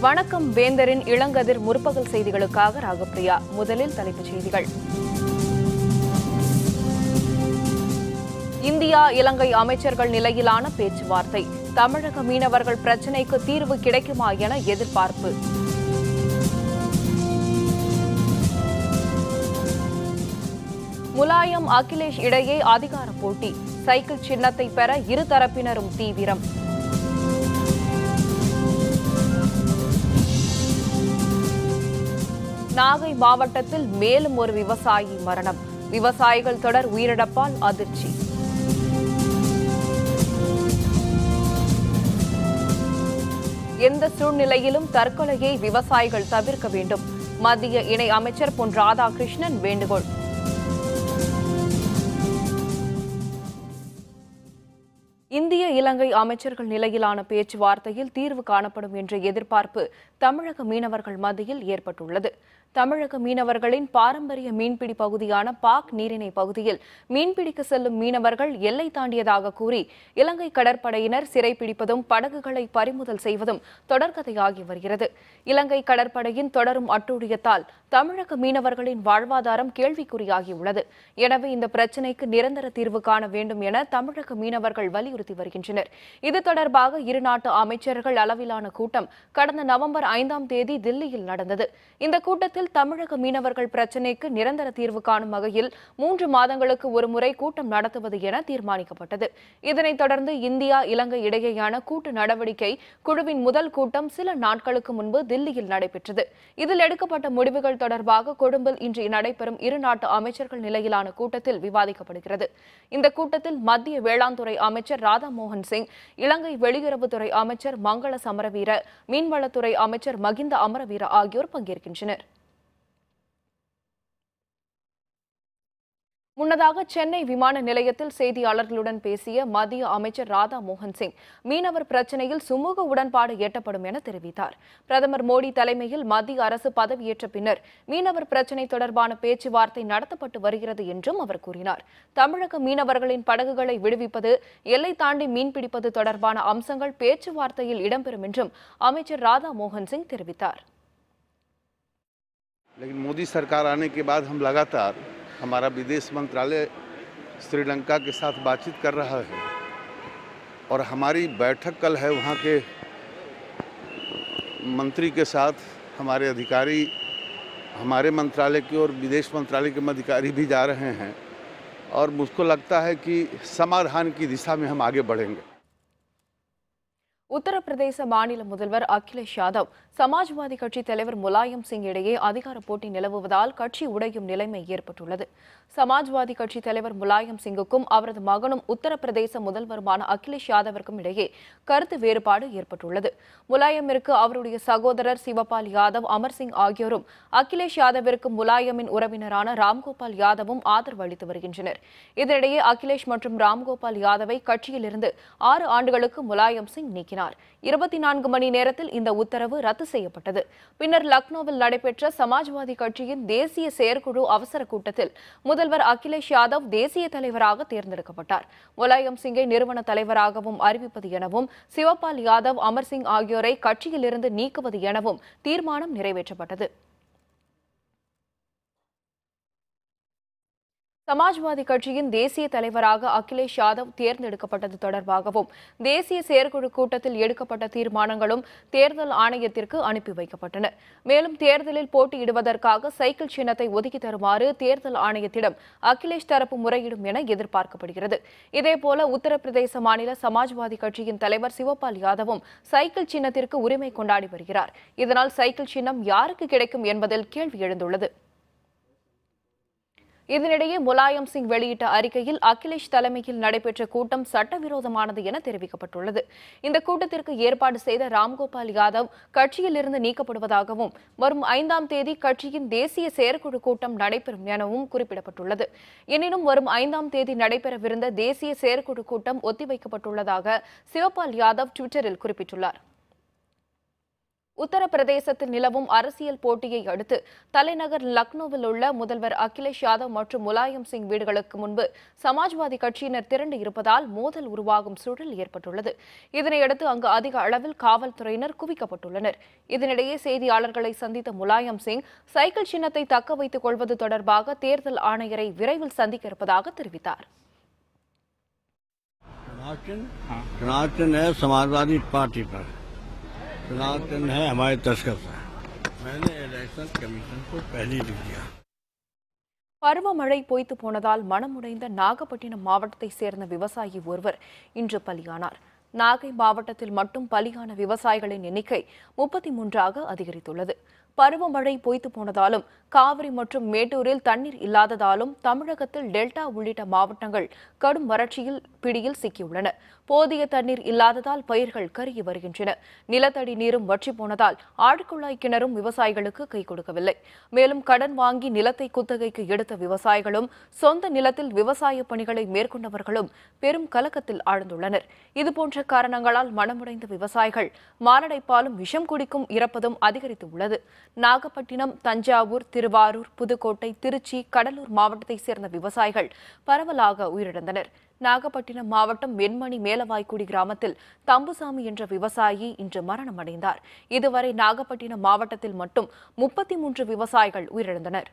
வணக்கம் வேந்தரின் இளங்கதிர் முற்பகல் செய்திகளுக்காக ராகப்பிரியா முதலில் தலைப்புச் செய்திகள் இந்தியா இலங்கை அமைச்சர்கள் நிலையிலான பேச்சுவார்த்தை தமிழக மீனவர்கள் பிரச்சினைக்கு தீர்வு கிடைக்குமா என எதிர்பார்ப்பு முலாயம் அகிலேஷ் இடையே அதிகார போட்டி சைக்கிள் சின்னத்தை பெற இருதரப்பினரும் தீவிரம் நாகை மாவட்டத்தில் மேலும் ஒரு விவசாயி மரணம் விவசாயிகள் தொடர் உயிரிழப்பால் அதிர்ச்சி எந்த சூழ்நிலையிலும் தற்கொலையை விவசாயிகள் தவிர்க்க வேண்டும் மத்திய இணை அமைச்சர் பொன் ராதாகிருஷ்ணன் வேண்டுகோள் இந்திய இலங்கை அமைச்சர்கள் நிலையிலான பேச்சுவார்த்தையில் தீர்வு காணப்படும் என்ற எதிர்பார்ப்பு தமிழக மீனவர்கள் மத்தியில் ஏற்பட்டுள்ளது தமிழக மீனவர்களின் பாரம்பரிய மீன்பிடி பகுதியான பாக் நீரிணை பகுதியில் மீன்பிடிக்க செல்லும் மீனவர்கள் எல்லை தாண்டியதாக கூறி இலங்கை கடற்படையினர் சிறைப்பிடிப்பதும் படகுகளை பறிமுதல் செய்வதும் தொடர்கதையாகி வருகிறது இலங்கை கடற்படையின் தொடரும் அட்டூழியத்தால் தமிழக மீனவர்களின் வாழ்வாதாரம் கேள்விக்குறியாகியுள்ளது எனவே இந்த பிரச்சினைக்கு நிரந்தர தீர்வு காண வேண்டும் என தமிழக மீனவர்கள் வலியுறுத்தி வருகின்றனர் இது தொடர்பாக இருநாட்டு அமைச்சர்கள் அளவிலான கூட்டம் கடந்த நவம்பர் ஐந்தாம் தேதி தில்லியில் நடந்தது இந்த கூட்டத்தில் தமிழக மீனவர்கள் பிரச்சினைக்கு நிரந்தர தீர்வு காணும் வகையில் மூன்று மாதங்களுக்கு ஒருமுறை கூட்டம் நடத்துவது என தீர்மானிக்கப்பட்டது இதனைத் தொடர்ந்து இந்தியா இலங்கை இடையேயான கூட்டு நடவடிக்கை குழுவின் முதல் கூட்டம் சில நாட்களுக்கு முன்பு தில்லியில் நடைபெற்றது இதில் எடுக்கப்பட்ட முடிவுகள் தொடர்பாக கொழும்பில் இன்று நடைபெறும் இரு நாட்டு அமைச்சர்கள் நிலையிலான கூட்டத்தில் விவாதிக்கப்படுகிறது இந்த கூட்டத்தில் மத்திய வேளாண் துறை அமைச்சர் ராதா மோகன் சிங் இலங்கை வெளியுறவுத்துறை அமைச்சர் மங்கள சமரவீர மீன்வளத்துறை அமைச்சர் மகிந்த அமரவீர ஆகியோர் பங்கேற்கின்றனர் முன்னதாக சென்னை விமான நிலையத்தில் செய்தியாளர்களுடன் பேசிய மத்திய அமைச்சர் ராதா மோகன் சிங் மீனவர் பிரச்சினையில் சுமூக உடன்பாடு எட்டப்படும் என தெரிவித்தார் பிரதமர் மோடி தலைமையில் மத்திய அரசு பதவியேற்ற பின்னர் மீனவர் பிரச்சினை தொடர்பான பேச்சுவார்த்தை நடத்தப்பட்டு வருகிறது என்றும் அவர் கூறினார் தமிழக மீனவர்களின் படகுகளை விடுவிப்பது எல்லை தாண்டி மீன்பிடிப்பது தொடர்பான அம்சங்கள் பேச்சுவார்த்தையில் இடம்பெறும் என்றும் அமைச்சர் ராதா மோகன் சிங் தெரிவித்தார் लेकिन मोदी सरकार आने के बाद हम लगातार हमारा विदेश मंत्रालय श्रीलंका के साथ बातचीत कर रहा है और हमारी बैठक कल है वहाँ के मंत्री के साथ हमारे अधिकारी हमारे मंत्रालय की और विदेश मंत्रालय के अधिकारी भी जा रहे हैं और मुझको लगता है कि समाधान की दिशा में हम आगे बढ़ेंगे உத்தரப்பிரதேச மாநில முதல்வர் அகிலேஷ் யாதவ் சமாஜ்வாதி கட்சி தலைவர் முலாயம் சிங் இடையே அதிகார போட்டி நிலவுவதால் கட்சி உடையும் நிலைமை ஏற்பட்டுள்ளது சமாஜ்வாதி கட்சி தலைவர் முலாயம் சிங்குக்கும் அவரது மகனும் உத்தரப்பிரதேச முதல்வருமான அகிலேஷ் யாதவிற்கும் இடையே கருத்து வேறுபாடு ஏற்பட்டுள்ளது முலாயமிற்கு அவருடைய சகோதரர் சிவபால் யாதவ் அமர் சிங் ஆகியோரும் அகிலேஷ் யாதவிற்கு முலாயமின் உறவினரான ராம்கோபால் யாதவும் ஆதரவு அளித்து வருகின்றனர் இதனிடையே அகிலேஷ் மற்றும் ராம்கோபால் யாதவை கட்சியிலிருந்து ஆறு ஆண்டுகளுக்கு முலாயம் சிங் நீக்கினார் இருபத்தி நான்கு மணி நேரத்தில் இந்த உத்தரவு ரத்து செய்யப்பட்டது பின்னர் லக்னோவில் நடைபெற்ற சமாஜ்வாதி கட்சியின் தேசிய செயற்குழு அவசர கூட்டத்தில் முதல்வர் அகிலேஷ் யாதவ் தேசிய தலைவராக தேர்ந்தெடுக்கப்பட்டார் முலாயம் சிங்கை நிறுவன தலைவராகவும் அறிவிப்பது எனவும் சிவபால் யாதவ் அமர் சிங் ஆகியோரை கட்சியிலிருந்து நீக்குவது எனவும் தீர்மானம் நிறைவேற்றப்பட்டது சமாஜ்வாதி கட்சியின் தேசிய தலைவராக அகிலேஷ் யாதவ் தேர்ந்தெடுக்கப்பட்டது தொடர்பாகவும் தேசிய செயற்குழு கூட்டத்தில் எடுக்கப்பட்ட தீர்மானங்களும் தேர்தல் ஆணையத்திற்கு அனுப்பி வைக்கப்பட்டன மேலும் தேர்தலில் போட்டியிடுவதற்காக சைக்கிள் சின்னத்தை ஒதுக்கி தருமாறு தேர்தல் ஆணையத்திடம் அகிலேஷ் தரப்பு முறையிடும் என எதிர்பார்க்கப்படுகிறது இதேபோல உத்தரப்பிரதேச மாநில சமாஜ்வாதி கட்சியின் தலைவர் சிவபால் யாதவும் சைக்கிள் சின்னத்திற்கு உரிமை கொண்டாடி வருகிறார் இதனால் சைக்கிள் சின்னம் யாருக்கு கிடைக்கும் என்பதில் கேள்வி எழுந்துள்ளது இதனிடையே முலாயம் சிங் வெளியிட்ட அறிக்கையில் அகிலேஷ் தலைமையில் நடைபெற்ற கூட்டம் சட்டவிரோதமானது என தெரிவிக்கப்பட்டுள்ளது இந்த கூட்டத்திற்கு ஏற்பாடு செய்த ராம்கோபால் யாதவ் கட்சியிலிருந்து நீக்கப்படுவதாகவும் வரும் ஐந்தாம் தேதி கட்சியின் தேசிய செயற்குழு கூட்டம் நடைபெறும் எனவும் குறிப்பிடப்பட்டுள்ளது எனினும் வரும் ஐந்தாம் தேதி நடைபெறவிருந்த தேசிய செயற்குழு கூட்டம் ஒத்திவைக்கப்பட்டுள்ளதாக சிவபால் யாதவ் டுவிட்டரில் குறிப்பிட்டுள்ளார் உத்தரப்பிரதேசத்தில் நிலவும் அரசியல் போட்டியை அடுத்து தலைநகர் லக்னோவில் உள்ள முதல்வர் அகிலேஷ் யாதவ் மற்றும் முலாயம் சிங் வீடுகளுக்கு முன்பு சமாஜ்வாதி கட்சியினர் திரண்டு இருப்பதால் மோதல் உருவாகும் சூழல் ஏற்பட்டுள்ளது இதனையடுத்து அங்கு அதிக அளவில் காவல்துறையினர் குவிக்கப்பட்டுள்ளனர் இதனிடையே செய்தியாளர்களை சந்தித்த முலாயம் சிங் சைக்கிள் சின்னத்தை தக்க வைத்துக் கொள்வது தொடர்பாக தேர்தல் ஆணையரை விரைவில் சந்திக்க இருப்பதாக தெரிவித்தார் चुनाव चिन्ह चुनाव चिन्ह है समाजवादी पार्टी पर चुनाव चिन्ह है हमारे तस्कर पर मैंने इलेक्शन कमीशन को पहले लिख दिया பருவமழை பொய்த்து போனதால் மனமுடைந்த நாகப்பட்டினம் மாவட்டத்தைச் சேர்ந்த விவசாயி ஒருவர் இன்று பலியானார் நாகை மாவட்டத்தில் மட்டும் பலியான விவசாயிகளின் எண்ணிக்கை முப்பத்தி மூன்றாக அதிகரித்துள்ளது பருவமழை பொய்த்து போனதாலும் காவிரி மற்றும் மேட்டூரில் தண்ணீர் இல்லாததாலும் தமிழகத்தில் டெல்டா உள்ளிட்ட மாவட்டங்கள் கடும் வறட்சியில் பிடியில் சிக்கியுள்ளன போதிய தண்ணீர் இல்லாததால் பயிர்கள் கருகி வருகின்றன நிலத்தடி நீரும் வற்றி போனதால் ஆழ்குழாய் கிணறும் விவசாயிகளுக்கு கை கொடுக்கவில்லை மேலும் கடன் வாங்கி நிலத்தை குத்தகைக்கு எடுத்த விவசாயிகளும் சொந்த நிலத்தில் விவசாய பணிகளை மேற்கொண்டவர்களும் பெரும் கலக்கத்தில் ஆழ்ந்துள்ளனர் இதுபோன்ற காரணங்களால் மனமுடைந்த விவசாயிகள் மாரடைப்பாலும் விஷம் குடிக்கும் இறப்பதும் அதிகரித்துள்ளது நாகப்பட்டினம் தஞ்சாவூர் திருவாரூர் புதுக்கோட்டை திருச்சி கடலூர் மாவட்டத்தைச் சேர்ந்த விவசாயிகள் பரவலாக உயிரிழந்தனர் நாகப்பட்டினம் மாவட்டம் வெண்மணி மேலவாய்க்குடி கிராமத்தில் தம்புசாமி என்ற விவசாயி இன்று மரணமடைந்தார் இதுவரை நாகப்பட்டினம் மாவட்டத்தில் மட்டும் முப்பத்தி மூன்று விவசாயிகள் உயிரிழந்தனர்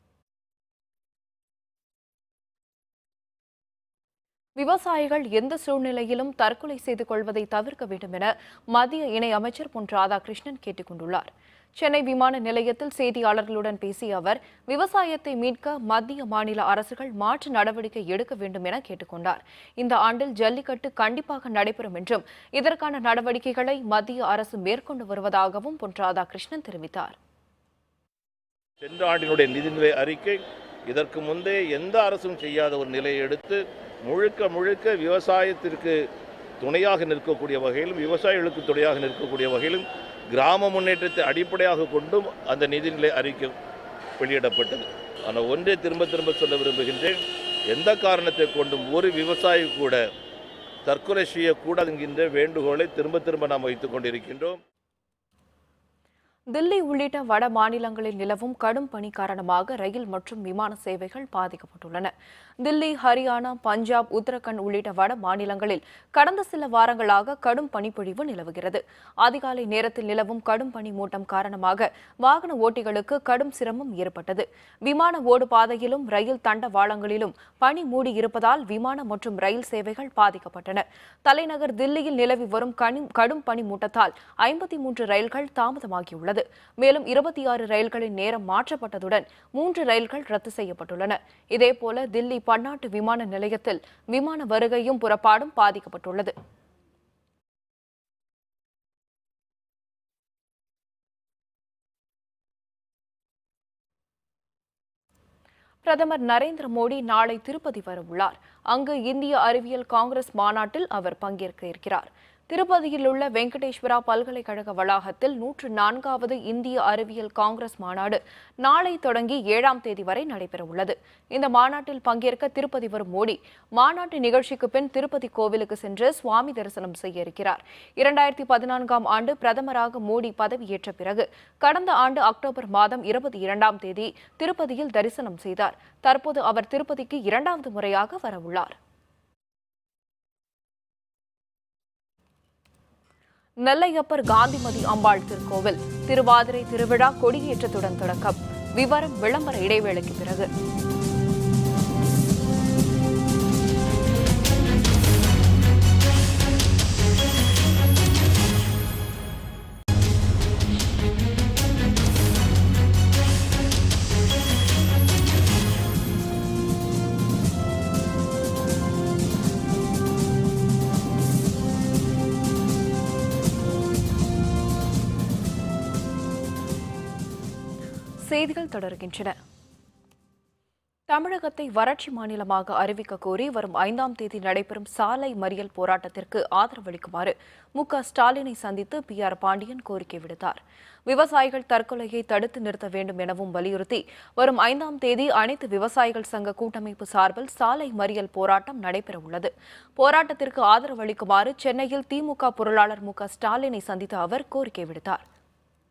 விவசாயிகள் எந்த சூழ்நிலையிலும் தற்கொலை செய்து கொள்வதை தவிர்க்க வேண்டும் என மத்திய இணை அமைச்சர் பொன் ராதாகிருஷ்ணன் கேட்டுக் கொண்டுள்ளார் சென்னை விமான நிலையத்தில் செய்தியாளர்களுடன் பேசிய அவர் விவசாயத்தை மீட்க மத்திய மாநில அரசுகள் மாற்று நடவடிக்கை எடுக்க வேண்டும் என கேட்டுக்கொண்டார் இந்த ஆண்டில் ஜல்லிக்கட்டு கண்டிப்பாக நடைபெறும் என்றும் இதற்கான நடவடிக்கைகளை மத்திய அரசு மேற்கொண்டு வருவதாகவும் பொன் ராதாகிருஷ்ணன் தெரிவித்தார் சென்ற ஆண்டினுடைய நிதிநிலை அறிக்கை இதற்கு முந்தைய எந்த அரசும் செய்யாத ஒரு நிலையை எடுத்து முழுக்க முழுக்க விவசாயத்திற்கு துணையாக நிற்கக்கூடிய வகையிலும் விவசாயிகளுக்கு துணையாக நிற்கக்கூடிய வகையிலும் கிராம முன்னேற்றத்தை அடிப்படையாக கொண்டும் அந்த நிதிநிலை அறிக்கை வெளியிடப்பட்டது ஆனால் ஒன்றே திரும்ப திரும்ப சொல்ல விரும்புகின்றேன் எந்த காரணத்தை கொண்டும் ஒரு விவசாயி கூட தற்கொலை செய்யக்கூடாது என்கின்ற வேண்டுகோளை திரும்ப திரும்ப நாம் வைத்துக் கொண்டிருக்கின்றோம் தில்லி உள்ளிட்ட வட மாநிலங்களில் நிலவும் கடும் பனி காரணமாக ரயில் மற்றும் விமான சேவைகள் பாதிக்கப்பட்டுள்ளன தில்லி ஹரியானா பஞ்சாப் உத்தரகண்ட் உள்ளிட்ட வட மாநிலங்களில் கடந்த சில வாரங்களாக கடும் பனிப்பொழிவு நிலவுகிறது அதிகாலை நேரத்தில் நிலவும் கடும் பனி மூட்டம் காரணமாக வாகன ஓட்டிகளுக்கு கடும் சிரமம் ஏற்பட்டது விமான ஓடு பாதையிலும் ரயில் தண்டவாளங்களிலும் பனி மூடி இருப்பதால் விமான மற்றும் ரயில் சேவைகள் பாதிக்கப்பட்டன தலைநகர் தில்லியில் நிலவி வரும் கனி- கடும் பனி மூட்டத்தால் ஐம்பத்தி மூன்று ரயில்கள் தாமதமாகியுள்ளது மேலும் இருபத்தி ஆறு ரயில்களின் நேரம் மாற்றப்பட்டதுடன் மூன்று ரயில்கள் ரத்து செய்யப்பட்டுள்ளன இதேபோல தில்லி பன்னாட்டு விமான நிலையத்தில் விமான வருகையும் புறப்பாடும் பாதிக்கப்பட்டுள்ளது பிரதமர் நரேந்திர மோடி நாளை திருப்பதி வரவுள்ளார் அங்கு இந்திய அறிவியல் காங்கிரஸ் மாநாட்டில் அவர் பங்கேற்க இருக்கிறார் திருப்பதியில் உள்ள வெங்கடேஸ்வரா பல்கலைக்கழக வளாகத்தில் நூற்று நான்காவது இந்திய அறிவியல் காங்கிரஸ் மாநாடு நாளை தொடங்கி ஏழாம் தேதி வரை நடைபெறவுள்ளது இந்த மாநாட்டில் பங்கேற்க திருப்பதி வரும் மோடி மாநாட்டு நிகழ்ச்சிக்கு பின் திருப்பதி கோவிலுக்கு சென்று சுவாமி தரிசனம் செய்ய இருக்கிறார் இரண்டாயிரத்தி பதினான்காம் ஆண்டு பிரதமராக மோடி பதவியேற்ற பிறகு கடந்த ஆண்டு அக்டோபர் மாதம் இருபத்தி இரண்டாம் தேதி திருப்பதியில் தரிசனம் செய்தார் தற்போது அவர் திருப்பதிக்கு இரண்டாவது முறையாக வரவுள்ளார் நெல்லையப்பர் காந்திமதி அம்பாள் திருக்கோவில் திருவாதிரை திருவிழா கொடியேற்றத்துடன் தொடக்கம் விவரம் விளம்பர இடைவேளைக்கு பிறகு செய்திகள் தொடர்கின்றன தமிழகத்தை வறட்சி மாநிலமாக அறிவிக்க கோரி வரும் ஐந்தாம் தேதி நடைபெறும் சாலை மறியல் போராட்டத்திற்கு ஆதரவளிக்குமாறு மு க ஸ்டாலினை சந்தித்து பி ஆர் பாண்டியன் கோரிக்கை விடுத்தார் விவசாயிகள் தற்கொலையை தடுத்து நிறுத்த வேண்டும் எனவும் வலியுறுத்தி வரும் ஐந்தாம் தேதி அனைத்து விவசாயிகள் சங்க கூட்டமைப்பு சார்பில் சாலை மறியல் போராட்டம் நடைபெறவுள்ளது போராட்டத்திற்கு ஆதரவளிக்குமாறு சென்னையில் திமுக பொருளாளர் மு க ஸ்டாலினை சந்தித்த அவர் கோரிக்கை விடுத்தார்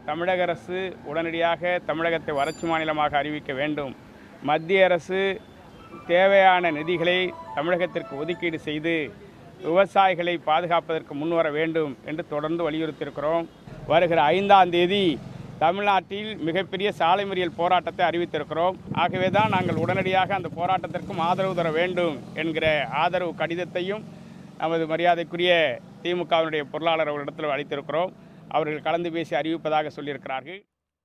தமிழக அரசு உடனடியாக தமிழகத்தை வறட்சி மாநிலமாக அறிவிக்க வேண்டும் மத்திய அரசு தேவையான நிதிகளை தமிழகத்திற்கு ஒதுக்கீடு செய்து விவசாயிகளை பாதுகாப்பதற்கு முன்வர வேண்டும் என்று தொடர்ந்து வலியுறுத்தியிருக்கிறோம் வருகிற ஐந்தாம் தேதி தமிழ்நாட்டில் மிகப்பெரிய சாலை மறியல் போராட்டத்தை அறிவித்திருக்கிறோம் ஆகவே தான் நாங்கள் உடனடியாக அந்த போராட்டத்திற்கும் ஆதரவு தர வேண்டும் என்கிற ஆதரவு கடிதத்தையும் நமது மரியாதைக்குரிய திமுகவினுடைய பொருளாளர் அவர்களிடத்தில் அளித்திருக்கிறோம் அவர்கள் கலந்து பேசி அறிவிப்பதாக சொல்லியிருக்கிறார்கள்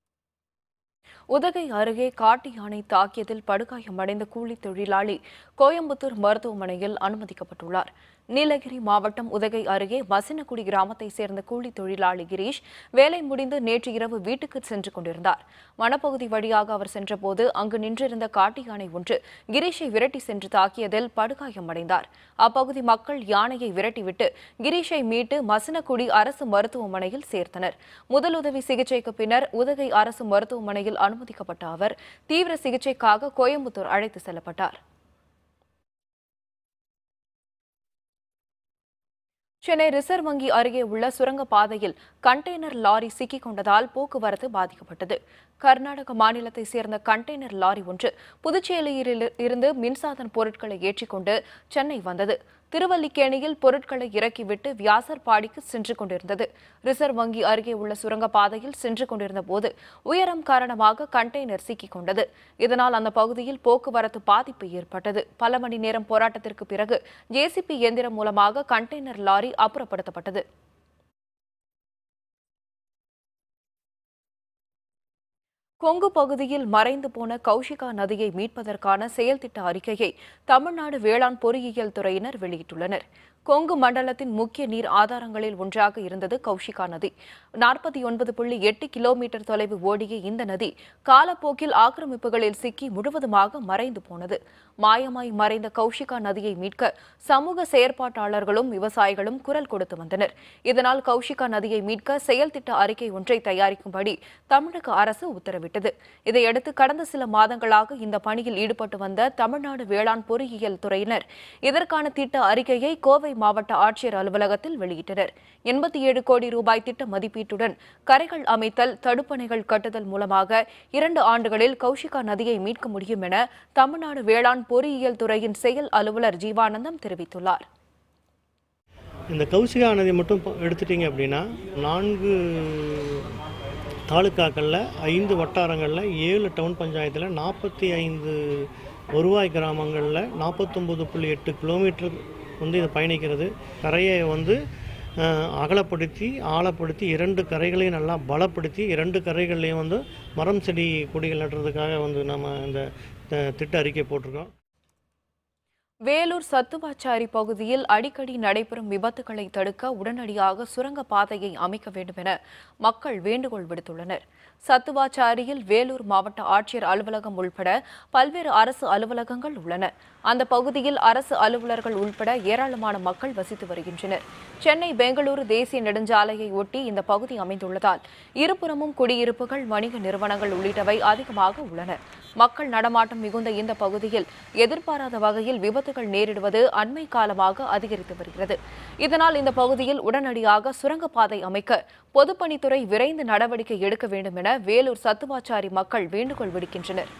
உதகை அருகே காட்டு யானை தாக்கியதில் படுகாயமடைந்த கூலி தொழிலாளி கோயம்புத்தூர் மருத்துவமனையில் அனுமதிக்கப்பட்டுள்ளார் நீலகிரி மாவட்டம் உதகை அருகே மசினகுடி கிராமத்தை சேர்ந்த கூலி தொழிலாளி கிரீஷ் வேலை முடிந்து நேற்று இரவு வீட்டுக்கு சென்று கொண்டிருந்தார் வனப்பகுதி வழியாக அவர் சென்றபோது அங்கு நின்றிருந்த காட்டு யானை ஒன்று கிரீஷை விரட்டி சென்று தாக்கியதில் படுகாயமடைந்தார் அப்பகுதி மக்கள் யானையை விரட்டிவிட்டு கிரீஷை மீட்டு மசினகுடி அரசு மருத்துவமனையில் சேர்த்தனர் முதலுதவி சிகிச்சைக்கு பின்னர் உதகை அரசு மருத்துவமனையில் அனுமதிக்கப்பட்ட அவர் தீவிர சிகிச்சைக்காக கோயம்புத்தூர் அழைத்து செல்லப்பட்டார் சென்னை ரிசர்வ் வங்கி அருகே உள்ள சுரங்கப் பாதையில் கண்டெய்னர் லாரி சிக்கிக் கொண்டதால் போக்குவரத்து பாதிக்கப்பட்டது கர்நாடக மாநிலத்தை சேர்ந்த கண்டெய்னர் லாரி ஒன்று புதுச்சேரியில் இருந்து மின்சாதன பொருட்களை ஏற்றிக்கொண்டு சென்னை வந்தது திருவல்லிக்கேணியில் பொருட்களை இறக்கிவிட்டு வியாசர்பாடிக்கு சென்று கொண்டிருந்தது ரிசர்வ் வங்கி அருகே உள்ள சுரங்கப் பாதையில் சென்று கொண்டிருந்த போது உயரம் காரணமாக கண்டெய்னர் சிக்கிக் கொண்டது இதனால் அந்த பகுதியில் போக்குவரத்து பாதிப்பு ஏற்பட்டது பல மணி நேரம் போராட்டத்திற்கு பிறகு ஜேசிபி இயந்திரம் மூலமாக கண்டெய்னர் லாரி அப்புறப்படுத்தப்பட்டது கொங்கு பகுதியில் மறைந்து போன கௌஷிகா நதியை மீட்பதற்கான செயல்திட்ட அறிக்கையை தமிழ்நாடு வேளாண் பொறியியல் துறையினர் வெளியிட்டுள்ளனர் கொங்கு மண்டலத்தின் முக்கிய நீர் ஆதாரங்களில் ஒன்றாக இருந்தது கௌஷிகா நதி நாற்பத்தி ஒன்பது புள்ளி எட்டு கிலோமீட்டர் தொலைவு ஓடிய இந்த நதி காலப்போக்கில் ஆக்கிரமிப்புகளில் சிக்கி முழுவதுமாக மறைந்து போனது மாயமாய் மறைந்த கௌஷிகா நதியை மீட்க சமூக செயற்பாட்டாளர்களும் விவசாயிகளும் குரல் கொடுத்து வந்தனர் இதனால் கௌஷிகா நதியை மீட்க செயல்திட்ட அறிக்கை ஒன்றை தயாரிக்கும்படி தமிழக அரசு உத்தரவிட்டது இதையடுத்து கடந்த சில மாதங்களாக இந்த பணியில் ஈடுபட்டு வந்த தமிழ்நாடு வேளாண் பொறியியல் துறையினர் இதற்கான திட்ட அறிக்கையை கோவை மாவட்ட ஆட்சியர் அலுவலகத்தில் வெளியிட்டனர் எண்பத்தி ஏழு கோடி ரூபாய் திட்ட மதிப்பீட்டுடன் கரைகள் அமைத்தல் தடுப்பணைகள் கட்டுதல் மூலமாக இரண்டு ஆண்டுகளில் கௌஷிகா நதியை மீட்க முடியும் என தமிழ்நாடு வேளாண் பொறியியல் துறையின் செயல் அலுவலர் ஜீவானந்தம் தெரிவித்துள்ளார் இந்த கௌசிகா நதி மட்டும் இப்போ எடுத்துட்டிங்க அப்படின்னா நான்கு தாலுக்காக்களில் ஐந்து வட்டாரங்களில் ஏழு டவுன் பஞ்சாயத்தில் நாற்பத்தி ஐந்து வருவாய் கிராமங்களில் நாற்பத்தொம்பது புள்ளி எட்டு கிலோமீட்டர் வந்து இது பயணிக்கிறது கரையை வந்து அஹ், அகலப்படுத்தி ஆழப்படுத்தி இரண்டு கரைகளையும் நல்லா பலப்படுத்தி இரண்டு கரைகள்லையும் வந்து மரம் செடி கொடிகள் நடுறதுக்காக வந்து நம்ம இந்த த- திட்ட அறிக்கை போட்டிருக்கோம் வேலூர் சத்துவாச்சாரி பகுதியில் அடிக்கடி நடைபெறும் விபத்துகளை தடுக்க உடனடியாக சுரங்க பாதையை அமைக்க வேண்டும் என மக்கள் வேண்டுகோள் விடுத்துள்ளனர் சத்துவாச்சாரியில் வேலூர் மாவட்ட ஆட்சியர் அலுவலகம் உள்பட பல்வேறு அரசு அலுவலகங்கள் உள்ளன அந்த பகுதியில் அரசு அலுவலர்கள் உள்பட ஏராளமான மக்கள் வசித்து வருகின்றனர் சென்னை பெங்களூரு தேசிய நெடுஞ்சாலையை ஒட்டி இந்த பகுதி அமைந்துள்ளதால் இருபுறமும் குடியிருப்புகள் வணிக நிறுவனங்கள் உள்ளிட்டவை அதிகமாக உள்ளன மக்கள் நடமாட்டம் மிகுந்த இந்த பகுதியில் எதிர்பாராத வகையில் விபத்துகள் நேரிடுவது அண்மை காலமாக அதிகரித்து வருகிறது இதனால் இந்த பகுதியில் உடனடியாக சுரங்கப்பாதை அமைக்க பொதுப்பணித்துறை விரைந்து நடவடிக்கை எடுக்க வேண்டும் என வேலூர் சத்துவாச்சாரி மக்கள் வேண்டுகோள் விடுக்கின்றனர்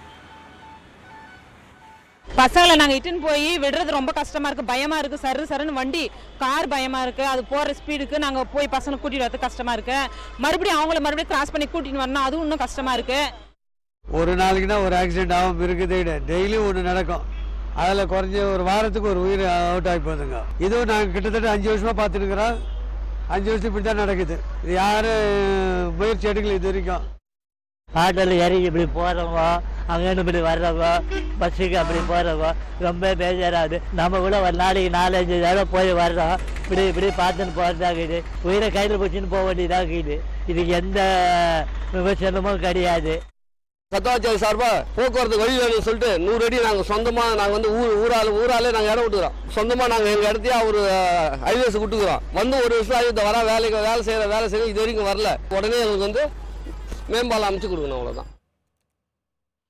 பசங்களை நாங்க இட்டுன்னு போய் விடுறது ரொம்ப கஷ்டமா இருக்கு பயமா இருக்கு சரு சருன்னு வண்டி கார் பயமா இருக்கு அது போற ஸ்பீடுக்கு நாங்க போய் பசங்களை கூட்டிட்டு வரது கஷ்டமா இருக்கு மறுபடியும் அவங்கள மறுபடியும் கிராஸ் பண்ணி கூட்டிட்டு வரணும் அதுவும் இன்னும் கஷ்டமா இருக்கு ஒரு நாளைக்கு தான் ஒரு ஆக்சிடென்ட் ஆகும் இருக்குது டெய்லியும் ஒன்று நடக்கும் அதில் குறைஞ்ச ஒரு வாரத்துக்கு ஒரு உயிர் அவுட் ஆகி போகுதுங்க இதுவும் நாங்கள் கிட்டத்தட்ட அஞ்சு வருஷமாக பார்த்துருக்குறோம் அஞ்சு வருஷம் இப்படி தான் நடக்குது இது யாரும் முயற்சி எடுக்கல இது வரைக்கும் ஆட்டோவில் இறங்கி இப்படி போகிறவங்க அங்கேருந்து இப்படி வர்றவங்க பஸ்ஸுக்கு அப்படி போகிறவங்க ரொம்ப பேஜாராகுது நம்ம கூட ஒரு நாளைக்கு நாலஞ்சு தடவை போய் வர்றோம் இப்படி இப்படி பார்த்துன்னு போகிறதாகுது உயிரை கையில் பிடிச்சின்னு போக வேண்டியதாகுது இதுக்கு எந்த விமர்சனமும் கிடையாது சத்தாச்சாரி சார்பாக போக்குவரத்து வழி வேணும்னு சொல்லிட்டு நூறு அடி நாங்கள் சொந்தமாக நாங்கள் வந்து ஊர் ஊரால் ஊராலே நாங்கள் இடம் விட்டுக்கிறோம் சொந்தமாக நாங்கள் எங்கள் இடத்தையே ஒரு ஹைவேஸ் விட்டுக்கிறோம் வந்து ஒரு வருஷம் ஆகி இந்த வர வேலைக்கு வேலை செய்கிற வேலை செய்ய இது வரைக்கும் வரல உடனே எங்களுக்கு வந்து மேம்பாலம் அமைச்சு கொடுக்கணும் அவ்வளோதான்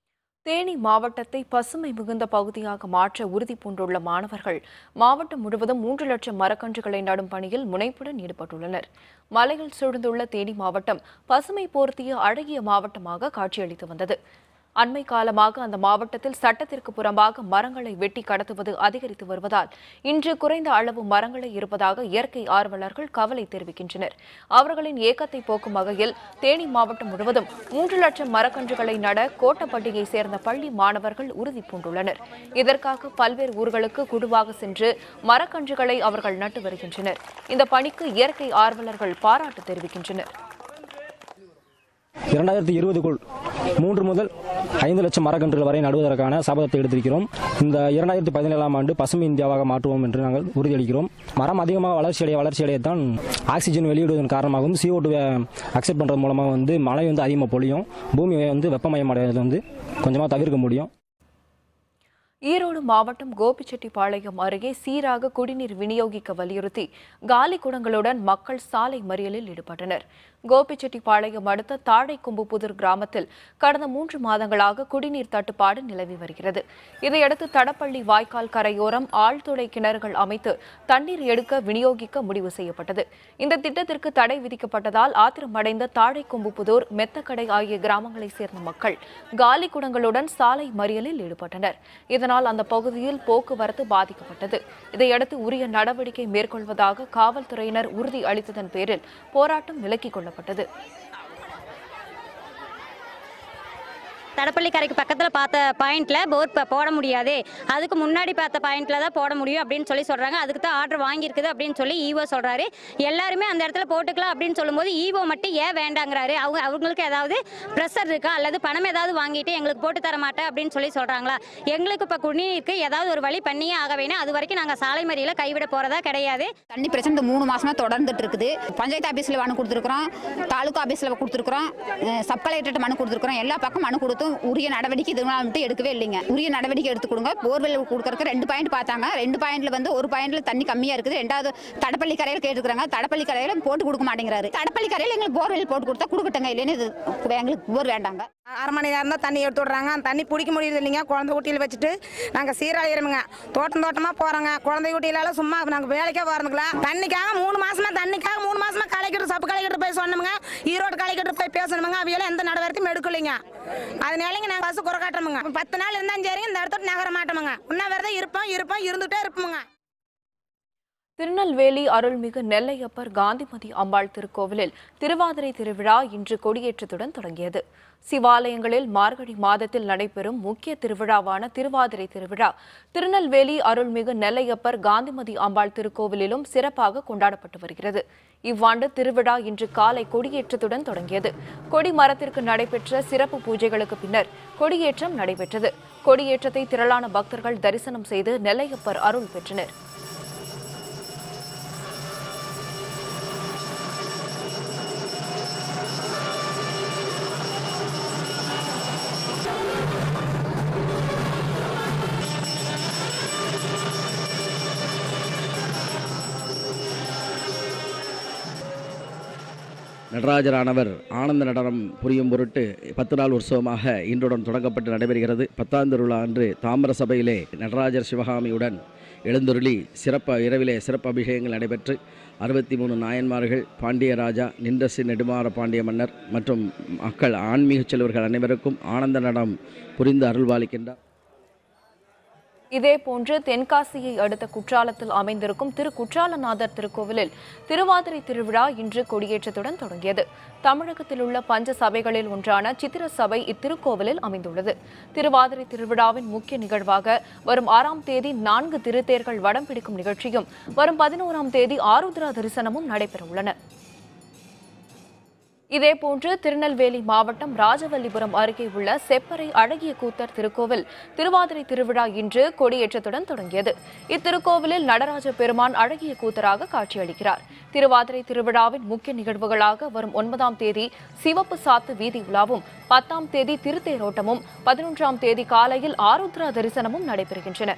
தேனி மாவட்டத்தை பசுமை மிகுந்த பகுதியாக மாற்ற உறுதி பூண்டுள்ள மாணவர்கள் மாவட்டம் முழுவதும் மூன்று லட்சம் மரக்கன்றுகளை நடும் பணியில் முனைப்புடன் ஈடுபட்டுள்ளனர் மலையில் சூழ்ந்துள்ள தேனி மாவட்டம் பசுமை போர்த்திய அழகிய மாவட்டமாக காட்சியளித்து வந்தது அண்மை காலமாக அந்த மாவட்டத்தில் சட்டத்திற்கு புறம்பாக மரங்களை வெட்டி கடத்துவது அதிகரித்து வருவதால் இன்று குறைந்த அளவு மரங்களே இருப்பதாக இயற்கை ஆர்வலர்கள் கவலை தெரிவிக்கின்றனர் அவர்களின் ஏக்கத்தை போக்கும் வகையில் தேனி மாவட்டம் முழுவதும் மூன்று லட்சம் மரக்கன்றுகளை நட கோட்டப்பட்டியை சேர்ந்த பள்ளி மாணவர்கள் உறுதி பூண்டுள்ளனர் இதற்காக பல்வேறு ஊர்களுக்கு குழுவாக சென்று மரக்கன்றுகளை அவர்கள் நட்டு வருகின்றனர் இந்த பணிக்கு இயற்கை ஆர்வலர்கள் பாராட்டு தெரிவிக்கின்றனர் இரண்டாயிரத்தி இருபதுக்குள் மூன்று முதல் ஐந்து லட்சம் மரக்கன்றுகள் வரை நடுவதற்கான சபதத்தை எடுத்திருக்கிறோம் இந்த இரண்டாயிரத்தி பதினேழாம் ஆண்டு பசுமை இந்தியாவாக மாற்றுவோம் என்று நாங்கள் உறுதியளிக்கிறோம் மரம் அதிகமாக வளர்ச்சியடைய வளர்ச்சியடையத்தான் ஆக்சிஜன் வெளியிடுவதன் காரணமாகவும் CO2 டூ அக்செப்ட் பண்ணுறது மூலமாக வந்து மழை வந்து அதிகமாக பொழியும் பூமி வந்து வெப்பமயம் அடைவது வந்து கொஞ்சமாக தவிர்க்க முடியும் ஈரோடு மாவட்டம் கோபிச்செட்டிப்பாளையம் அருகே சீராக குடிநீர் விநியோகிக்க வலியுறுத்தி காலி குடங்களுடன் மக்கள் சாலை மறியலில் ஈடுபட்டனர் கோபிச்செட்டிப்பாளையம் அடுத்த தாழைக்கும்புபுதூர் கிராமத்தில் கடந்த மூன்று மாதங்களாக குடிநீர் தட்டுப்பாடு நிலவி வருகிறது இதையடுத்து தடப்பள்ளி வாய்க்கால் கரையோரம் ஆழ்துளை கிணறுகள் அமைத்து தண்ணீர் எடுக்க விநியோகிக்க முடிவு செய்யப்பட்டது இந்த திட்டத்திற்கு தடை விதிக்கப்பட்டதால் ஆத்திரமடைந்த தாழைக்கும்புபுதூர் மெத்தக்கடை ஆகிய கிராமங்களைச் சேர்ந்த மக்கள் காலி குடங்களுடன் சாலை மறியலில் ஈடுபட்டனர் இதனால் அந்த பகுதியில் போக்குவரத்து பாதிக்கப்பட்டது இதையடுத்து உரிய நடவடிக்கை மேற்கொள்வதாக காவல்துறையினர் உறுதி அளித்ததன் பேரில் போராட்டம் விலக்கிக் கொள்ளப்பட்டது தடப்பள்ளி கரைக்கு பக்கத்தில் பார்த்த பாயிண்ட்ல போர் ப- போட முடியாது அதுக்கு முன்னாடி பார்த்த பாயிண்ட்ல தான் போட முடியும் அப்படின்னு சொல்லி சொல்றாங்க அதுக்கு தான் ஆர்டர் வாங்கியிருக்குது அப்படின்னு சொல்லி ஈவோ சொல்றாரு எல்லாருமே அந்த இடத்துல போட்டுக்கலாம் அப்படின்னு சொல்லும்போது ஈவோ மட்டும் ஏன் வேண்டாங்கிறாரு அவங்க அவங்களுக்கு ஏதாவது ப்ரெஷர் இருக்கா அல்லது பணம் ஏதாவது வாங்கிட்டு எங்களுக்கு போட்டு தர மாட்டேன் அப்படின்னு சொல்லி சொல்றாங்களா எங்களுக்கு இப்போ குடிநீருக்கு ஏதாவது ஒரு வழி பண்ணியே ஆக வேணும் அது வரைக்கும் நாங்கள் சாலை மறியல கைவிட போறதா கிடையாது தண்ணி பிரச்சனை இந்த மூணு மாசமா தொடர்ந்துட்டு இருக்குது பஞ்சாயத்து ஆபீஸ்ல மனு கொடுத்துருக்குறோம் தாலுகா ஆபீஸ்ல கொடுத்துருக்குறோம் சப் கலெக்டர் மனு கொடுத்துருக்குறோம் எல்லா பக்கம் மனு கொடுத்தும் உரிய நடவடிக்கை இது நாள் மட்டும் எடுக்கவே இல்லைங்க உரிய நடவடிக்கை எடுத்து கொடுங்க போர்வெல் கொடுக்கறதுக்கு ரெண்டு பாயிண்ட் பார்த்தாங்க ரெண்டு பாயிண்ட்ல வந்து ஒரு பாயிண்ட்ல தண்ணி கம்மியா இருக்குது ரெண்டாவது தடப்பள்ளி கரையில் கேட்டுக்கிறாங்க தடப்பள்ளி கரையில போட்டு கொடுக்க மாட்டேங்கிறாரு தடப்பள்ளி கரையில் எங்களுக்கு போர்வெல் போட்டு கொடுத்தா கொடுக்கட்டுங்க இல்லைன்னு இது எங்களுக்கு போர் வேண்டாங்க அரை மணி நேரம் தான் தண்ணி எடுத்து விட்றாங்க அந்த தண்ணி பிடிக்க முடியுது இல்லைங்க குழந்தை குட்டியில் வச்சுட்டு நாங்கள் சீராயிரமுங்க தோட்டம் தோட்டமாக போகிறோங்க குழந்தை குட்டியிலால சும்மா நாங்கள் வேலைக்கே போகிறதுங்களா தண்ணிக்காக மூணு மாசமா தண்ணிக்காக மூணு மாசமா கலைக்கிட்டு சப்பு கலைக்கிட்டு போய் சொன்னோமுங்க ஈரோடு கலைக்கிட்டு போய் பேசணுமுங்க அவையெல்லாம் எந்த நடவடிக்கையும் எடுக்கலைங்க அதனாலங்க நாங்கள் பஸ் குறை காட்டுறோமுங்க பத்து நாள் இருந்தாலும் சரிங்க இந்த இடத்துல நகர மாட்டோமுங்க உண்ணாவிரதம் இருப்போம் இருப்போம் இருந்துகிட்டே இருப்போமுங்க திருநெல்வேலி அருள்மிகு நெல்லையப்பர் காந்திமதி அம்பாள் திருக்கோவிலில் திருவாதிரை திருவிழா இன்று கொடியேற்றத்துடன் தொடங்கியது சிவாலயங்களில் மார்கழி மாதத்தில் நடைபெறும் முக்கிய திருவிழாவான திருவாதிரை திருவிழா திருநெல்வேலி அருள்மிகு நெல்லையப்பர் காந்திமதி அம்பாள் திருக்கோவிலிலும் சிறப்பாக கொண்டாடப்பட்டு வருகிறது இவ்வாண்டு திருவிழா இன்று காலை கொடியேற்றத்துடன் தொடங்கியது கொடி மரத்திற்கு நடைபெற்ற சிறப்பு பூஜைகளுக்கு பின்னர் கொடியேற்றம் நடைபெற்றது கொடியேற்றத்தை திரளான பக்தர்கள் தரிசனம் செய்து நெல்லையப்பர் அருள் பெற்றனர் நடராஜரானவர் ஆனந்த நடனம் புரியும் பொருட்டு பத்து நாள் உற்சவமாக இன்றுடன் தொடங்கப்பட்டு நடைபெறுகிறது பத்தாம் திருவிழா அன்று தாமிர சபையிலே நடராஜர் சிவகாமியுடன் எழுந்தருளி சிறப்பு இரவிலே சிறப்பு அபிஷேகங்கள் நடைபெற்று அறுபத்தி மூணு நாயன்மார்கள் பாண்டிய ராஜா நின்றசி நெடுமாற பாண்டிய மன்னர் மற்றும் மக்கள் ஆன்மீக செல்வர்கள் அனைவருக்கும் ஆனந்த நடனம் புரிந்து அருள்பாலிக்கின்றார் இதேபோன்று தென்காசியை அடுத்த குற்றாலத்தில் அமைந்திருக்கும் திரு குற்றாலநாதர் திருக்கோவிலில் திருவாதிரை திருவிழா இன்று கொடியேற்றத்துடன் தொடங்கியது தமிழகத்தில் உள்ள பஞ்ச சபைகளில் ஒன்றான சித்திர சபை இத்திருக்கோவிலில் அமைந்துள்ளது திருவாதிரை திருவிழாவின் முக்கிய நிகழ்வாக வரும் ஆறாம் தேதி நான்கு திருத்தேர்கள் வடம் பிடிக்கும் நிகழ்ச்சியும் வரும் பதினோராம் தேதி ஆருத்ரா தரிசனமும் நடைபெறவுள்ளன இதேபோன்று திருநெல்வேலி மாவட்டம் ராஜவல்லிபுரம் அருகே உள்ள செப்பறை அழகிய கூத்தர் திருக்கோவில் திருவாதிரை திருவிழா இன்று கொடியேற்றத்துடன் தொடங்கியது இத்திருக்கோவிலில் நடராஜ பெருமான் அழகிய கூத்தராக காட்சியளிக்கிறார் திருவாதிரை திருவிழாவின் முக்கிய நிகழ்வுகளாக வரும் ஒன்பதாம் தேதி சிவப்பு சாத்து வீதி உலாவும் பத்தாம் தேதி திருத்தேரோட்டமும் பதினொன்றாம் தேதி காலையில் ஆருத்ரா தரிசனமும் நடைபெறுகின்றன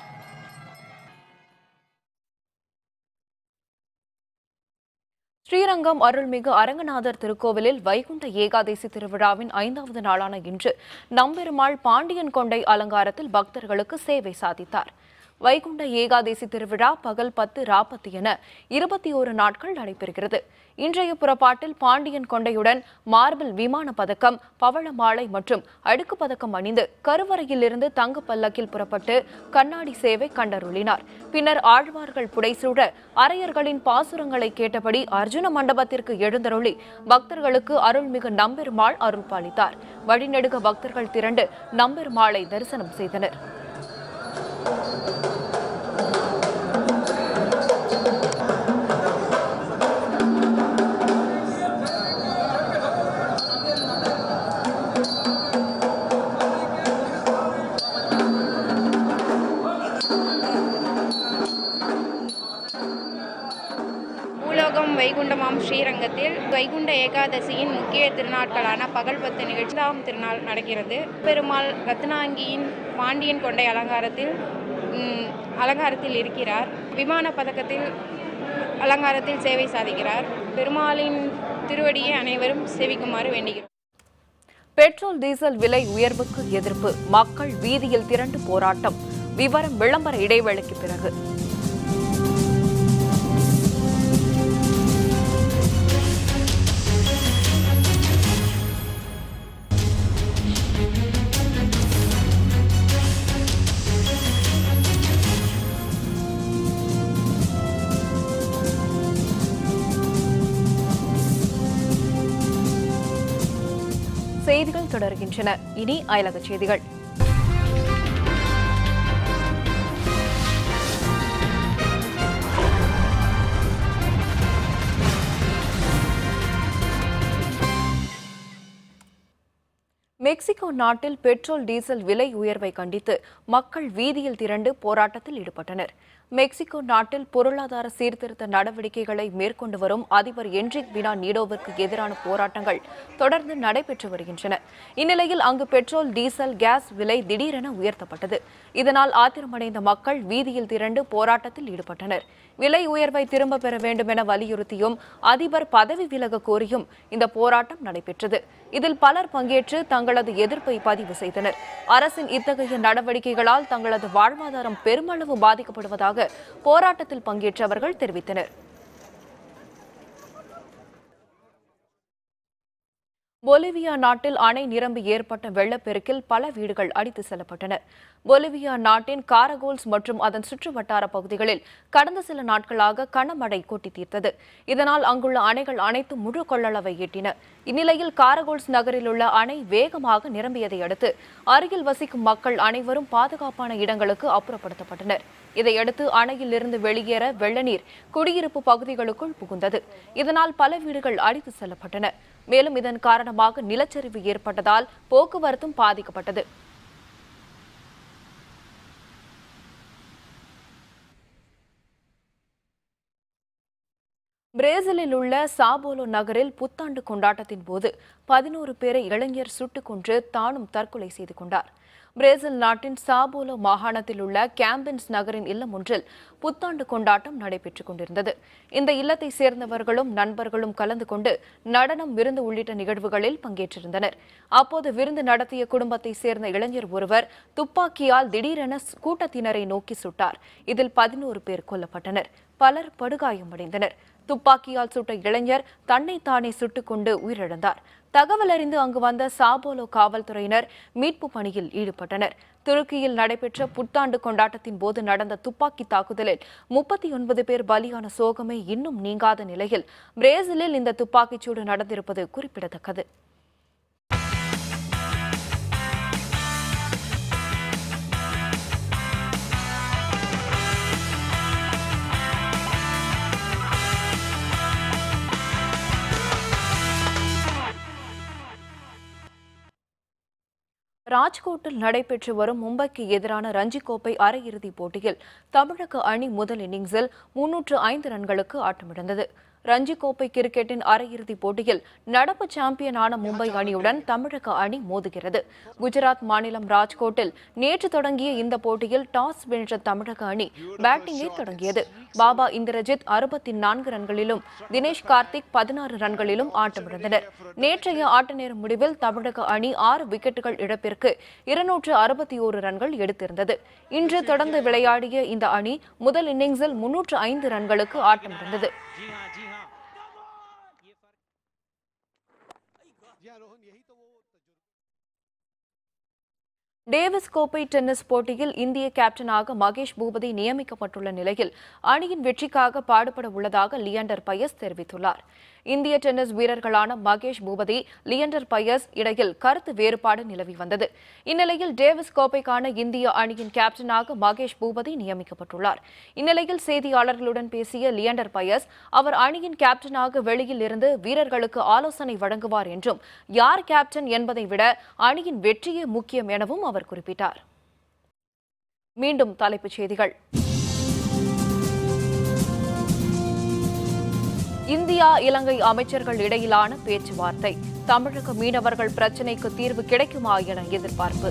ஸ்ரீரங்கம் ஸ்ரீரங்கம் அருள்மிகு அரங்கநாதர் திருக்கோவிலில் வைகுண்ட ஏகாதசி திருவிழாவின் ஐந்தாவது நாளான இன்று நம்பெருமாள் பாண்டியன் கொண்டை அலங்காரத்தில் பக்தர்களுக்கு சேவை சாதித்தார் வைகுண்ட ஏகாதசி திருவிழா பகல் பத்து ராப்பத்து என இருபத்தி ஒரு நாட்கள் நடைபெறுகிறது இன்றைய புறப்பாட்டில் பாண்டியன் கொண்டையுடன் மார்பிள் விமான பதக்கம் பவள மாலை மற்றும் அடுக்கு பதக்கம் அணிந்து கருவறையிலிருந்து தங்க பல்லக்கில் புறப்பட்டு கண்ணாடி சேவை கண்டருளினார் பின்னர் ஆழ்வார்கள் புடைசூழ அரையர்களின் பாசுரங்களை கேட்டபடி அர்ஜுன மண்டபத்திற்கு எழுந்தருளி பக்தர்களுக்கு அருள்மிகு நம்பெருமாள் அருள் பாலித்தார் வழிநெடுக பக்தர்கள் திரண்டு நம்பெருமாளை தரிசனம் செய்தனர் பூலோகம் வைகுண்டமாம் ஸ்ரீரங்கத்தில் வைகுண்ட ஏகாதசியின் முக்கிய திருநாட்களான பகல் பத்து நிகழ்ச்சாம் திருநாள் நடக்கிறது பெருமாள் ரத்னாங்கியின் பாண்டியன் கொண்டை அலங்காரத்தில் ம், அலங்காரத்தில் இருக்கிறார் விமான பதக்கத்தில் அலங்காரத்தில் சேவை சாதிக்கிறார் பெருமாளின் திருவடியை அனைவரும் சேவிக்குமாறு வேண்டுகிறோம் பெட்ரோல் டீசல் விலை உயர்வுக்கு எதிர்ப்பு மக்கள் வீதியில் திரண்டு போராட்டம் விவரம் விளம்பர இடைவேளைக்கு பிறகு செய்திகள் தொடர்கின்றன இனி அயலகச் செய்திகள் மெக்சிகோ நாட்டில் பெட்ரோல் டீசல் விலை உயர்வை கண்டித்து மக்கள் வீதியில் திரண்டு போராட்டத்தில் ஈடுபட்டனர் மெக்சிகோ நாட்டில் பொருளாதார சீர்திருத்த நடவடிக்கைகளை மேற்கொண்டு வரும் அதிபர் என்ரிக் பினா நீடோவிற்கு எதிரான போராட்டங்கள் தொடர்ந்து நடைபெற்று வருகின்றன இந்நிலையில் அங்கு பெட்ரோல் டீசல் கேஸ் விலை திடீரென உயர்த்தப்பட்டது இதனால் ஆத்திரமடைந்த மக்கள் வீதியில் திரண்டு போராட்டத்தில் ஈடுபட்டனர் விலை உயர்வை திரும்ப பெற வேண்டும் என வலியுறுத்தியும் அதிபர் பதவி விலக கோரியும் இந்த போராட்டம் நடைபெற்றது இதில் பலர் பங்கேற்று தங்களது எதிர்ப்பை பதிவு செய்தனர் அரசின் இத்தகைய நடவடிக்கைகளால் தங்களது வாழ்வாதாரம் பெருமளவு பாதிக்கப்படுவதாக போராட்டத்தில் பங்கேற்றவர்கள் தெரிவித்தனர் பொலிவியா நாட்டில் அணை நிரம்பி ஏற்பட்ட வெள்ளப்பெருக்கில் பல வீடுகள் அடித்து செல்லப்பட்டன பொலிவியா நாட்டின் காரகோல்ஸ் மற்றும் அதன் சுற்றுவட்டார பகுதிகளில் கடந்த சில நாட்களாக கனமழை கொட்டி தீர்த்தது இதனால் அங்குள்ள அணைகள் அனைத்து முழு கொள்ளளவை எட்டின இந்நிலையில் காரகோல்ஸ் நகரில் உள்ள அணை வேகமாக நிரம்பியதை அடுத்து அருகில் வசிக்கும் மக்கள் அனைவரும் பாதுகாப்பான இடங்களுக்கு அப்புறப்படுத்தப்பட்டனர் இதையடுத்து அணையில் இருந்து வெளியேற வெள்ள நீர் குடியிருப்பு பகுதிகளுக்குள் புகுந்தது இதனால் பல வீடுகள் அடித்து செல்லப்பட்டன மேலும் இதன் காரணமாக நிலச்சரிவு ஏற்பட்டதால் போக்குவரத்தும் பாதிக்கப்பட்டது பிரேசிலில் உள்ள சாபோலோ நகரில் புத்தாண்டு கொண்டாட்டத்தின் போது பதினோரு பேரை இளைஞர் சுட்டுக் கொன்று தானும் தற்கொலை செய்து கொண்டார் பிரேசில் நாட்டின் சாபோலோ மாகாணத்தில் உள்ள கேம்பின்ஸ் நகரின் இல்லம் ஒன்றில் புத்தாண்டு கொண்டாட்டம் நடைபெற்றுக் கொண்டிருந்தது இந்த இல்லத்தை சேர்ந்தவர்களும் நண்பர்களும் கலந்து கொண்டு நடனம் விருந்து உள்ளிட்ட நிகழ்வுகளில் பங்கேற்றிருந்தனர் அப்போது விருந்து நடத்திய குடும்பத்தை சேர்ந்த இளைஞர் ஒருவர் துப்பாக்கியால் திடீரென கூட்டத்தினரை நோக்கி சுட்டார் இதில் பதினோரு பேர் கொல்லப்பட்டனர் பலர் படுகாயமடைந்தனர் துப்பாக்கியால் சுட்ட இளைஞர் தன்னைத்தானே சுட்டுக்கொண்டு உயிரிழந்தார் தகவல் அறிந்து அங்கு வந்த சாபோலோ காவல்துறையினர் மீட்பு பணியில் ஈடுபட்டனர் துருக்கியில் நடைபெற்ற புத்தாண்டு கொண்டாட்டத்தின் போது நடந்த துப்பாக்கி தாக்குதலில் முப்பத்தி ஒன்பது பேர் பலியான சோகமே இன்னும் நீங்காத நிலையில் பிரேசிலில் இந்த துப்பாக்கிச்சூடு நடந்திருப்பது குறிப்பிடத்தக்கது ராஜ்கோட்டில் நடைபெற்று வரும் மும்பைக்கு எதிரான ரஞ்சி கோப்பை அரையிறுதிப் போட்டியில் தமிழக அணி முதல் இன்னிங்ஸில் முன்னூற்று ஐந்து ரன்களுக்கு ஆட்டமிழந்தது ரஞ்சி கோப்பை கிரிக்கெட்டின் அரையிறுதிப் போட்டியில் நடப்பு சாம்பியனான மும்பை அணியுடன் தமிழக அணி மோதுகிறது குஜராத் மாநிலம் ராஜ்கோட்டில் நேற்று தொடங்கிய இந்த போட்டியில் டாஸ் வென்ற தமிழக அணி பேட்டிங்கை தொடங்கியது பாபா இந்திரஜித் அறுபத்தி நான்கு ரன்களிலும் தினேஷ் கார்த்திக் பதினாறு ரன்களிலும் ஆட்டமிழந்தனர் நேற்றைய ஆட்ட நேர முடிவில் தமிழக அணி ஆறு விக்கெட்டுகள் இழப்பிற்கு இருநூற்று அறுபத்தி ஓரு ரன்கள் எடுத்திருந்தது இன்று தொடர்ந்து விளையாடிய இந்த அணி முதல் இன்னிங்ஸில் முன்னூற்று ஐந்து ரன்களுக்கு ஆட்டமிழந்தது டேவிஸ் கோப்பை டென்னிஸ் போட்டியில் இந்திய கேப்டனாக மகேஷ் பூபதி நியமிக்கப்பட்டுள்ள நிலையில் அணியின் வெற்றிக்காக பாடுபட உள்ளதாக லியண்டர் பயஸ் தெரிவித்துள்ளார் இந்திய டென்னிஸ் வீரர்களான மகேஷ் பூபதி லியண்டர் பயஸ் இடையில் கருத்து வேறுபாடு நிலவி வந்தது இந்நிலையில் டேவிஸ் கோப்பைக்கான இந்திய அணியின் கேப்டனாக மகேஷ் பூபதி நியமிக்கப்பட்டுள்ளார் இந்நிலையில் செய்தியாளர்களுடன் பேசிய லியண்டர் பயஸ் அவர் அணியின் கேப்டனாக வெளியில் இருந்து வீரர்களுக்கு ஆலோசனை வழங்குவார் என்றும் யார் கேப்டன் என்பதை விட அணியின் வெற்றியே முக்கியம் எனவும் அவர் குறிப்பிட்டார் மீண்டும் தலைப்புச் செய்திகள் இந்தியா இலங்கை அமைச்சர்கள் இடையிலான பேச்சுவார்த்தை தமிழக மீனவர்கள் பிரச்சினைக்கு தீர்வு கிடைக்குமா என எதிர்பார்ப்பு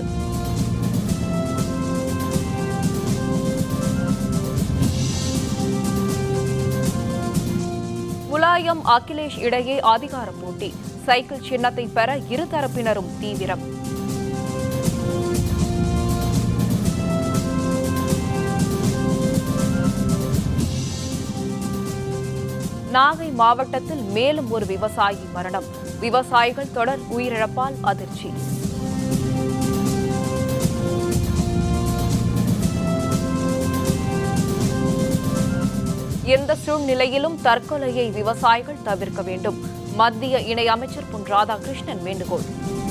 முலாயம் அகிலேஷ் இடையே அதிகார போட்டி சைக்கிள் சின்னத்தை பெற இருதரப்பினரும் தீவிரம் நாகை மாவட்டத்தில் மேலும் ஒரு விவசாயி மரணம் விவசாயிகள் தொடர் உயிரிழப்பால் அதிர்ச்சி எந்த சூழ்நிலையிலும் தற்கொலையை விவசாயிகள் தவிர்க்க வேண்டும் மத்திய இணையமைச்சர் பொன் ராதாகிருஷ்ணன் வேண்டுகோள்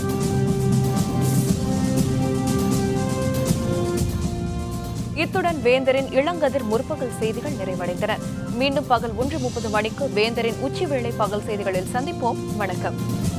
இத்துடன் வேந்தரின் இளங்கதிர் முற்பகல் செய்திகள் நிறைவடைந்தன மீண்டும் பகல் ஒன்று முப்பது மணிக்கு வேந்தரின் உச்சிவேளை பகல் செய்திகளில் சந்திப்போம் வணக்கம்